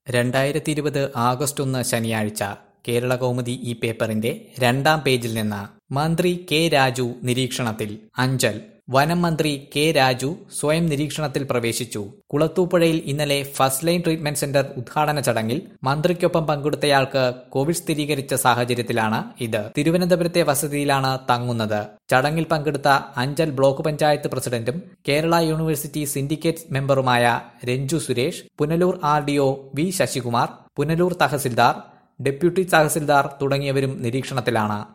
രണ്ടായിരത്തി ഇരുപത് ആഗസ്റ്റ് ഒന്ന് ശനിയാഴ്ച കേരള കൗമുദി ഈ പേപ്പറിന്റെ രണ്ടാം പേജിൽ നിന്ന് മന്ത്രി കെ രാജു നിരീക്ഷണത്തിൽ അഞ്ചൽ വനം മന്ത്രി കെ രാജു സ്വയം നിരീക്ഷണത്തിൽ പ്രവേശിച്ചു കുളത്തൂപ്പുഴയിൽ ഇന്നലെ ഫസ്റ്റ് ലൈൻ ട്രീറ്റ്മെന്റ് സെന്റർ ഉദ്ഘാടന ചടങ്ങിൽ മന്ത്രിക്കൊപ്പം പങ്കെടുത്തയാൾക്ക് കോവിഡ് സ്ഥിരീകരിച്ച സാഹചര്യത്തിലാണ് ഇത് തിരുവനന്തപുരത്തെ വസതിയിലാണ് തങ്ങുന്നത് ചടങ്ങിൽ പങ്കെടുത്ത അഞ്ചൽ ബ്ലോക്ക് പഞ്ചായത്ത് പ്രസിഡന്റും കേരള യൂണിവേഴ്സിറ്റി സിൻഡിക്കേറ്റ് മെമ്പറുമായ Ranju Suresh Punalur R D O V Sasikumar Punalur tahsildar deputy tahsildar തുടങ്ങിയവരും നിരീക്ഷണത്തിലാണ്